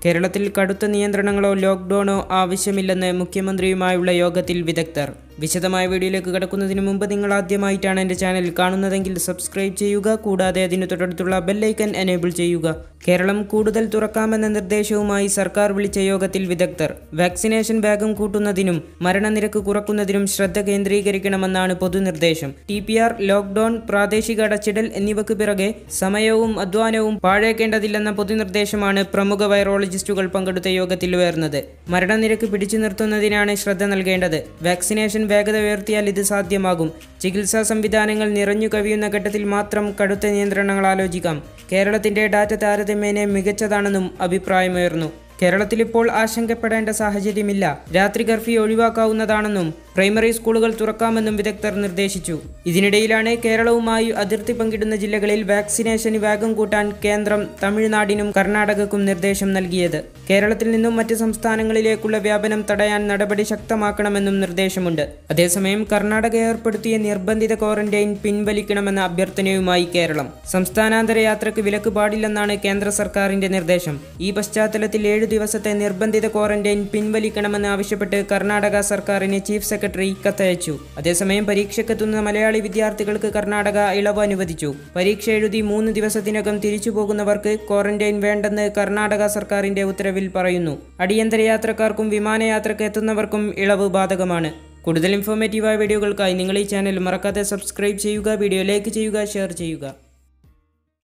കേരളത്തിൽ കടുത്ത നിയന്ത്രണങ്ങളോ ലോക്ക്ഡൌണോ ആവശ്യമില്ലെന്ന് മുഖ്യമന്ത്രിയുമായുള്ള യോഗത്തിൽ വിദഗ്ധർ വിശദമായ വീഡിയോയിലേക്ക് കടക്കുന്നതിന് മുമ്പ് നിങ്ങൾ ആദ്യമായിട്ടാണ് എൻ്റെ ചാനൽ കാണുന്നതെങ്കിൽ സബ്സ്ക്രൈബ് ചെയ്യുക കൂടാതെ അതിനു തൊട്ടടുത്തുള്ള ബെല്ലൈക്കൻ എനേബിൾ ചെയ്യുക കേരളം കൂടുതൽ തുറക്കാമെന്ന നിർദ്ദേശവുമായി സർക്കാർ വിളിച്ച യോഗത്തിൽ വിദഗ്ധർ വാക്സിനേഷൻ വേഗം കൂട്ടുന്നതിനും മരണനിരക്ക് കുറക്കുന്നതിനും ശ്രദ്ധ കേന്ദ്രീകരിക്കണമെന്നാണ് പൊതുനിർദ്ദേശം ടി പി ആർ ലോക്ക്ഡൌൺ പ്രാദേശിക അടച്ചിടൽ എന്നിവയ്ക്ക് പിറകെ സമയവും അധ്വാനവും പാഴേക്കേണ്ടതില്ലെന്ന പൊതുനിർദ്ദേശമാണ് പ്രമുഖ വൈറോളജിസ്റ്റുകൾ പങ്കെടുത്ത യോഗത്തിൽ ഉയർന്നത് മരണനിരക്ക് പിടിച്ചു നിർത്തുന്നതിനാണ് ശ്രദ്ധ നൽകേണ്ടത് വാക്സിനേഷൻ വേഗത ഉയർത്തിയാൽ ഇത് സാധ്യമാകും ചികിത്സാ സംവിധാനങ്ങൾ നിറഞ്ഞു കവിയുന്ന ഘട്ടത്തിൽ മാത്രം കടുത്ത നിയന്ത്രണങ്ങൾ ആലോചിക്കാം കേരളത്തിന്റെ ഡാറ്റ താരതമ്യേന മികച്ചതാണെന്നും അഭിപ്രായമുയർന്നു കേരളത്തിൽ ഇപ്പോൾ ആശങ്കപ്പെടേണ്ട സാഹചര്യമില്ല രാത്രി കർഫ്യൂ ഒഴിവാക്കാവുന്നതാണെന്നും പ്രൈമറി സ്കൂളുകൾ തുറക്കാമെന്നും വിദഗ്ധർ നിർദ്ദേശിച്ചു ഇതിനിടയിലാണ് കേരളവുമായി അതിർത്തി പങ്കിടുന്ന ജില്ലകളിൽ വാക്സിനേഷന് വേഗം കൂട്ടാൻ കേന്ദ്രം തമിഴ്നാടിനും കർണാടകക്കും നിർദ്ദേശം നൽകിയത് കേരളത്തിൽ നിന്നും മറ്റ് സംസ്ഥാനങ്ങളിലേക്കുള്ള വ്യാപനം തടയാൻ നടപടി ശക്തമാക്കണമെന്നും നിർദ്ദേശമുണ്ട് അതേസമയം കർണാടക ഏർപ്പെടുത്തിയ നിർബന്ധിത ക്വാറന്റൈൻ പിൻവലിക്കണമെന്ന അഭ്യർത്ഥനയുമായി കേരളം സംസ്ഥാനാന്തര യാത്രയ്ക്ക് വിലക്ക് പാടില്ലെന്നാണ് കേന്ദ്ര സർക്കാരിന്റെ നിർദ്ദേശം ഈ പശ്ചാത്തലത്തിൽ ഏഴു ദിവസത്തെ നിർബന്ധിത ക്വാറന്റൈൻ പിൻവലിക്കണമെന്ന് ആവശ്യപ്പെട്ട് കർണാടക സർക്കാരിന് ചീഫ് സെക്രട്ടറി കത്തയച്ചു അതേസമയം പരീക്ഷയ്ക്കെത്തുന്ന മലയാളി വിദ്യാർത്ഥികൾക്ക് കർണാടക ഇളവ് അനുവദിച്ചു പരീക്ഷ എഴുതി മൂന്ന് ദിവസത്തിനകം തിരിച്ചു പോകുന്നവർക്ക് ക്വാറന്റൈൻ വേണ്ടെന്ന് കർണാടക സർക്കാരിന്റെ ഉത്തരവിൽ പറയുന്നു അടിയന്തര യാത്രക്കാർക്കും വിമാനയാത്രയ്ക്ക് എത്തുന്നവർക്കും ഇളവ് ബാധകമാണ് കൂടുതൽ ഇൻഫോർമേറ്റീവായ വീഡിയോകൾക്കായി നിങ്ങൾ ഈ ചാനൽ മറക്കാതെ സബ്സ്ക്രൈബ് ചെയ്യുക വീഡിയോ ലൈക്ക് ചെയ്യുക ഷെയർ ചെയ്യുക